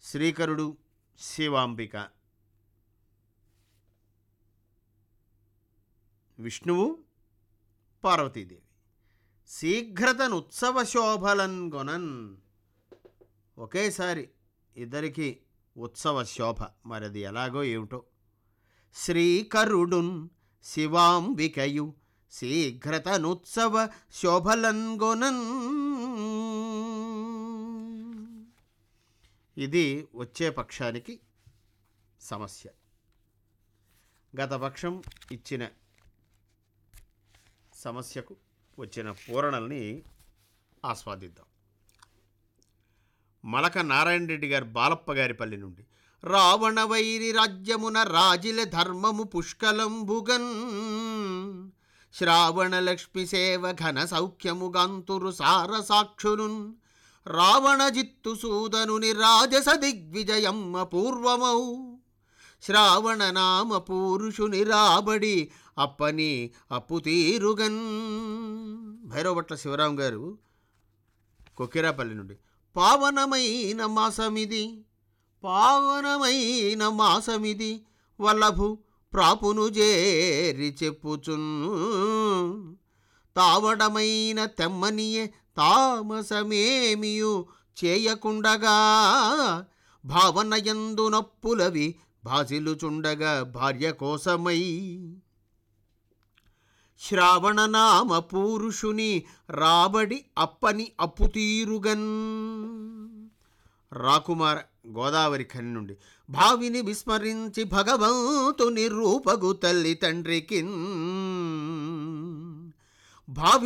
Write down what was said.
శ్రీకరుడు శివాంబిక విష్ణువు పార్వతీదేవి శీఘ్రతనుత్సవ శోభలన్ గొనన్ ఒకేసారి ఇద్దరికి ఉత్సవ శోభ మరది ఎలాగో ఏమిటో శ్రీకరుడున్ శివాంబికయు శీఘ్రతనుత్సవ శోభలంగొనన్ ఇది వచ్చే పక్షానికి సమస్య గత పక్షం ఇచ్చిన సమస్యకు వచ్చిన పూరణల్ని ఆస్వాదిద్దాం మలక నారాయణ రెడ్డి గారు బాలప్ప గారిపల్లి నుండి రావణ వైరి రాజ్యమున రాజిల ధర్మము పుష్కలంబుగన్ శ్రావణ లక్ష్మి సేవ ఘన సౌఖ్యము గంతురు సార సాక్షులున్ రావణ జిత్తు సూదనుని రాజస దిగ్విజయమ్మ పూర్వమౌ శ్రావణ నామ పురుషుని రాబడి అప్పని అప్పు తీరుగన్ భైరవభట్ల శివరాం గారు కొక్కిరాపల్లి నుండి పావనమైన మాసమిది పావనమైన మాసమిది వల్లభు ప్రాపును చేరి చెప్పుచున్ తావడమైన తెమ్మనియే తామసమేమియు చేయకుండగా భావన నప్పులవి భాసిలుచుండగా భార్య కోసమై శ్రావణనామ పురుషుని రాబడి అప్పని అప్పు తీరుగన్ రాకుమార్ గోదావరి ఖని నుండి భావిని విస్మరించి భగవంతుని రూపగు తల్లి తండ్రికి భావి